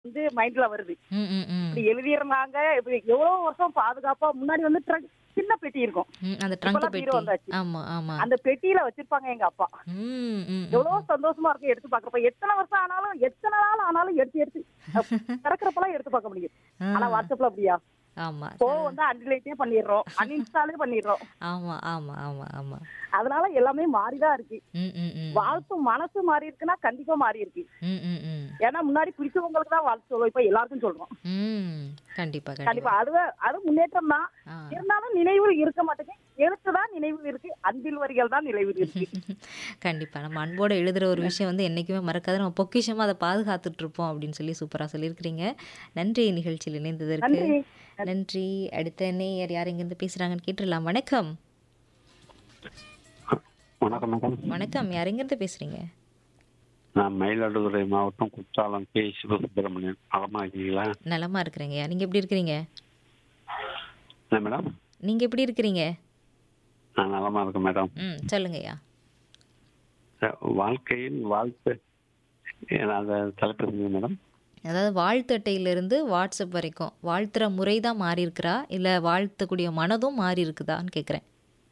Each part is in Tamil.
வந்து மைண்ட்ல வருது ம், ம், ம். இப்படி எழுதியிருந்தாங்க இப்படி எவ்வளவு வருஷம் பாதுகாப்பா முன்னாடி வந்து trunk- சின்ன பெட்டி இருக்கும் ம், அந்த ட்ரங்க் இப்பெல்லாம் பெட்டி பீரோ வந்தாச்சு. ஆமா ஆமா அந்த பெட்டியில வச்சிருப்பாங்க எங்க அப்பா ம், ம், ம். எவ்வளவு சந்தோஷமா இருக்கும் எடுத்து பாக்குறப்ப எத்தனை வருஷம் ஆனாலும் எத்தனை நாள் ஆனாலும் எடுத்து எடுத்து திறக்கிறப்பெல்லாம் எடுத்து பார்க்க முடியும் ஆனா ஆ, வாட்ஸ்அப்ல அப்படியா ஆமா போன் வந்து அன்டிலேட்டே பண்ணிடுறோம் அன்இன்ஸ்டாலே பண்ணிடுறோம் ஆமா ஆமா ஆமா ஆமா அதனால எல்லாமே மாறிதான் இருக்கு ம், ம், ம். வாழ்த்து மனசு மாறி இருக்குன்னா கண்டிப்பா மாறி இருக்கு ம், ம், ம். ஏன்னா முன்னாடி பிடிச்சவங்களுக்கு தான் வாழ்த்து சொல்லுவோம் இப்ப எல்லாருக்கும் சொல்றோம் ம், கண்டிப்பா கண்டிப்பா கண்டிப்பா அதுவே அது முன்னேற்றம் தான் ஆ. இருந்தாலும் நினைவில் இருக்க மாட்டேங்குது எழுத்துதான் நினைவில் இருக்கு அன்பில் வரிகள் தான் நினைவில் இருக்கு கண்டிப்பா நம்ம அன்போட எழுதுற ஒரு விஷயம் வந்து என்னைக்குமே மறக்காது நம்ம பொக்கிஷமா அதை பாதுகாத்துட்டு இருப்போம் அப்படின்னு சொல்லி சூப்பரா சொல்லியிருக்கிறீங்க நன்றி நிகழ்ச்சியில் இணைந்ததற்கு நன்றி நன்றி அடுத்த நேயர் யார் எங்கிருந்து பேசுறாங்கன்னு கேட்டுடலாம் வணக்கம் வணக்கம் மேடம் வணக்கம் யார் எங்கிருந்து பேசுறீங்க நான் மயிலாடுதுறை மாவட்டம் குற்றாலம் கே சிவசுப்பிரமணியன் நலமா இருக்கீங்களா நலமா இருக்கிறீங்க நீங்க எப்படி இருக்கிறீங்க என்ன மேடம் நீங்க எப்படி இருக்கிறீங்க நான் நலமா இருக்கேன் மேடம் ம் சொல்லுங்கய்யா வாழ்க்கையின் வாழ்த்து ஏன்னா அந்த தலைப்பு சொல்லுங்க மேடம் அதாவது வாழ்த்து அட்டையிலிருந்து வாட்ஸ்அப் வரைக்கும் வாழ்த்துற முறை தான் மாறி இருக்கிறா இல்ல வாழ்த்தக்கூடிய மனதும் மாறி இருக்குதான்னு கேக்குறேன்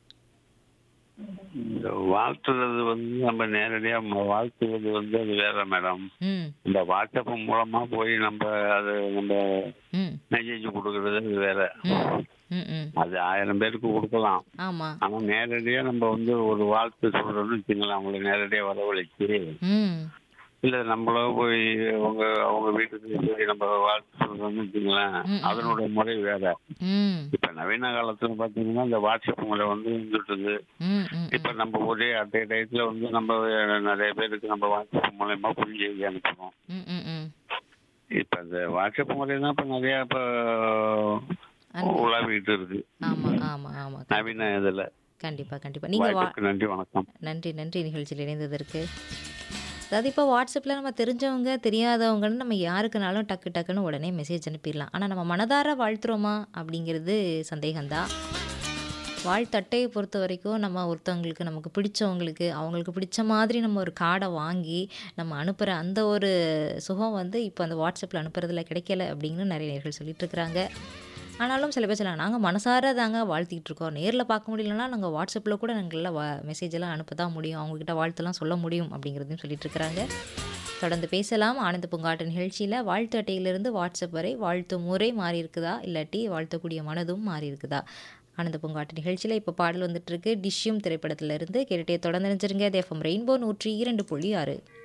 இந்த வாழ்த்துறது வந்து நம்ம நேரடியா ம- வாழ்த்துவது வந்து அது வேற மேடம் ம் இந்த வாட்ஸ்அப் மூலமா போய் நம்ம அது நம்ம ம் மெசேஜ் கொடுக்கறது அது வேற ம் ம் ம் அது ஆயிரம் பேருக்கு கொடுக்கலாம் ஆமா ஆனா நேரடியா நம்ம வந்து ஒரு வாழ்த்து சொல்றோம்னு வச்சுங்களேன் அவங்களை நேரடியா வரவழைச்சு ம் இல்ல நம்மளோ போய் அவங்க அவங்க வீட்டுக்கு போய் நம்ம வாழ்த்து சொல்றோம்னு வச்சுங்களேன் ம். அதனுடைய முறை வேற ம் இப்ப நவீன காலத்துல பாத்தீங்கன்னா இந்த வாட்ஸ்அப் முறை வந்து இருந்துட்டுது ம் ம் இப்ப நம்ம ஒரே அட்டை டயத்துல வந்து நம்ம நிறைய பேருக்கு நம்ம வாட்ஸ்அப் மூலயமா புரிஞ்சு எழுதி அனுப்புறோம் ம் ம் ம் இப்ப இந்த வாட்ஸ்அப் முறை தான் இப்ப நிறைய இப்ப உலாவிட்டு இருக்கு ஆமா ஆமா ஆமா நவீன இதுல கண்டிப்பா கண்டிப்பா நீங்க வா வாய்ப்புக்கு நன்றி வணக்கம் நன்றி நன்றி நிகழ்ச்சியில் இணைந்ததற்கு அதாவது இப்போ வாட்ஸ்அப்பில் நம்ம தெரிஞ்சவங்க தெரியாதவங்கன்னு நம்ம யாருக்குனாலும் டக்கு டக்குன்னு உடனே மெசேஜ் அனுப்பிடலாம் ஆனால் நம்ம மனதார வாழ்த்துறோமா அப்படிங்கிறது சந்தேகம்தான் வாழ்த்தட்டையை பொறுத்த வரைக்கும் நம்ம ஒருத்தவங்களுக்கு நமக்கு பிடிச்சவங்களுக்கு அவங்களுக்கு பிடிச்ச மாதிரி நம்ம ஒரு கார்டை வாங்கி நம்ம அனுப்புகிற அந்த ஒரு சுகம் வந்து இப்போ அந்த வாட்ஸ்அப்பில் அனுப்புறதுல கிடைக்கல அப்படின்னு நிறைய நேர்கள் சொல்லிட்டு இருக்கிறாங்க ஆனாலும் சில பேர் சொல்லலாம் நாங்கள் மனசார தாங்க வாழ்த்திக்கிட்டு இருக்கோம் நேரில் பார்க்க முடியலன்னா நாங்கள் வாட்ஸ்அப்பில் கூட நாங்கள் வா மெசேஜ் எல்லாம் அனுப்ப தான் முடியும் அவங்கக்கிட்ட வாழ்த்துலாம் சொல்ல முடியும் அப்படிங்கிறதையும் சொல்லிட்டு இருக்கிறாங்க தொடர்ந்து பேசலாம் ஆனந்த பூங்காட்டு நிகழ்ச்சியில் வாழ்த்து அட்டையிலிருந்து வாட்ஸ்அப் வரை வாழ்த்து முறை மாறி இருக்குதா இல்லாட்டி வாழ்த்தக்கூடிய மனதும் மாறி இருக்குதா ஆனந்த பூங்காட்டு நிகழ்ச்சியில் இப்போ பாடல் வந்துட்டு இருக்கு டிஷ்யூம் திரைப்படத்துல இருந்து கேட்டுட்டே தொடர்ந்து நினைச்சிருங்க தேஃபம் ரெயின்போ நூற்றி இரண்டு புள்ளி ஆறு